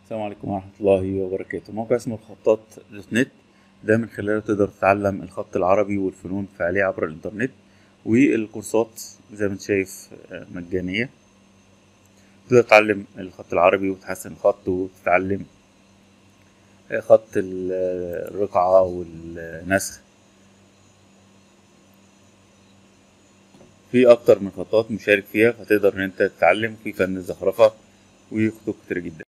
السلام عليكم ورحمة الله وبركاته موقع اسمه الخطاط دوت نت ده من خلاله تقدر تتعلم الخط العربي والفنون الفعلية عبر الإنترنت والكورسات زي ما انت شايف آه، مجانية تقدر تتعلم الخط العربي وتحسن الخط وتتعلم آه، خط ال- آه، الرقعة والنسخ في أكتر من خطاط مشارك فيها فتقدر إن أنت تتعلم في فن الزخرفة وخطوط كتير جدا